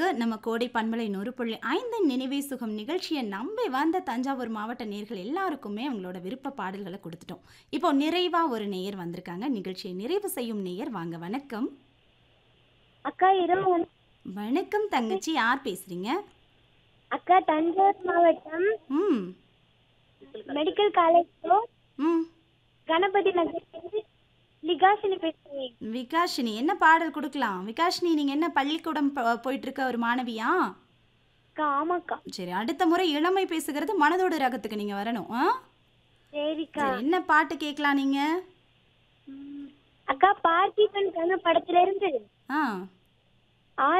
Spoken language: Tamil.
நேயர்களுக்கு நம்ம கோடை பண்பலை நூறு புள்ளி ஐந்து நினைவே சுகம் நிகழ்ச்சியை நம்பி வந்த தஞ்சாவூர் மாவட்ட நேயர்கள் எல்லாருக்குமே அவங்களோட விருப்ப பாடல்களை கொடுத்துட்டோம் இப்போ நிறைவா ஒரு நேயர் வந்திருக்காங்க நிகழ்ச்சியை நிறைவு செய்யும் நேயர் வாங்க வணக்கம் அக்கா இரவு வண- வணக்கம் தங்கச்சி யார் பேசுறீங்க அக்கா தஞ்சாவூர் மாவட்டம் ம் மெடிக்கல் காலேஜ் ம் கணபதி நகர் லிகாசினி பேசுறேன் விகாஷினி என்ன பாடல் கொடுக்கலாம் விகாஷினி நீங்க என்ன பள்ளிக்கூடம் ப- போயிட்டு இருக்க ஒரு மாணவியா அக்கா ஆமாக்கா சரி அடுத்த முறை இளமை பேசுகிறது மனதோட ரகத்துக்கு நீங்க வரணும் ஆ சரிக்கா சரி, என்ன பாட்டு கேட்கலாம் நீங்க ம். அக்கா பார்த்திபன் கண்ணு படத்துல இருந்து ஆ